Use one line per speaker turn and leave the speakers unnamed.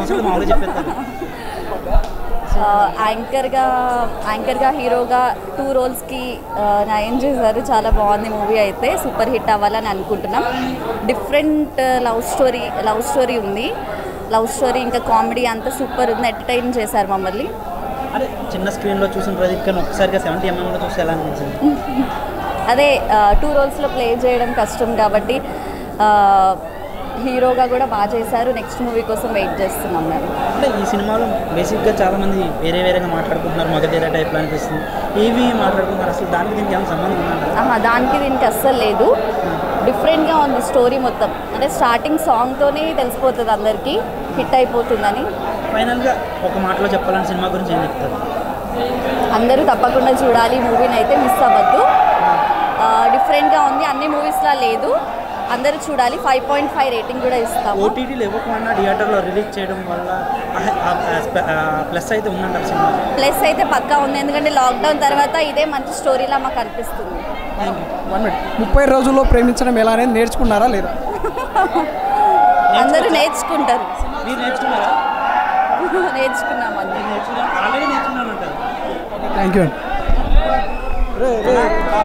అవసరం మామూలుగా చెప్పేస్తారు
ఆ, యాంకర్గా యాంకర్గా హీరోగా టూ రోల్స్కి ఆ, న్యాయం చేశారు చాలా బాగుంది మూవీ అయితే సూపర్ హిట్ అవ్వాలని అనుకుంటున్నాం different love story love story ఉంది లవ్ స్టోరీ ఇంకా కామెడీ అంతా సూపర్ ఉంది ఎంటర్టైన్ చేశారు మమ్మల్ని
అదే చిన్న స్క్రీన్లో చూసిన ప్రదీప్ కానీ ఒక్కసారిగా సెవెంటీ ఎంఎంలో చూస్తే ఎలా అనిపించింది
అదే టూ రోల్స్లో ప్లే చేయడం కష్టం కాబట్టి ఆ, హీరోగా కూడా బాగా చేశారు నెక్స్ట్ మూవీ కోసం వెయిట్ చేస్తున్నాం మేము
అంటే ఈ సినిమాలో బేసిక్గా చాలామంది వేరే వేరేగా మాట్లాడుకుంటున్నారు మగధీర టైప్లో అనిపిస్తుంది ఏవి మాట్లాడుకుంటున్నారు అసలు దానికి దీనికి ఏమైనా సంబంధం ఉందంటారా
ఆహా దానికి దీనికి అస్సలు లేదు డిఫరెంట్గా ఉంది స్టోరీ మొత్తం అంటే స్టార్టింగ్ సాంగ్తోనే తెలిసిపోతుంది అందరికీ హిట్ అయిపోతుందని
ఫైనల్గా ఒక మాటలో చెప్పాలని సినిమా గురించి ఏం చెప్తారు
అందరూ తప్పకుండా చూడాలి మూవీని అయితే మిస్ అవ్వద్దు ఆ, డిఫరెంట్గా ఉంది అన్ని మూవీస్లా లేదు అందరూ చూడాలి ఫైవ్ పాయింట్ ఫైవ్ రేటింగ్ కూడా ఇస్తాము
ఓటీటీలు ఇవ్వకుండా థియేటర్లో రిలీజ్ చేయడం వల్ల ప్లస్ అయితే ఉందంటారు సినిమా
ప్లస్ అయితే పక్కా ఉంది ఎందుకంటే లాక్డౌన్ తర్వాత ఇదే మంచి స్టోరీలా మాకు అనిపిస్తుంది
థ్యాంక్ యూ
వన్ మినిట్ ముప్పై రోజుల్లో ప్రేమించడం ఎలా అనేది నేర్చుకున్నారా లేదా
అందరూ నేర్చుకుంటారు
మీరు నేర్చుకున్నారా
నేర్చుకున్నాం అందరూ
నేర్చుకున్నా ఆల్రెడీ నేర్చుకున్నాను అంటారు
థ్యాంక్ యూ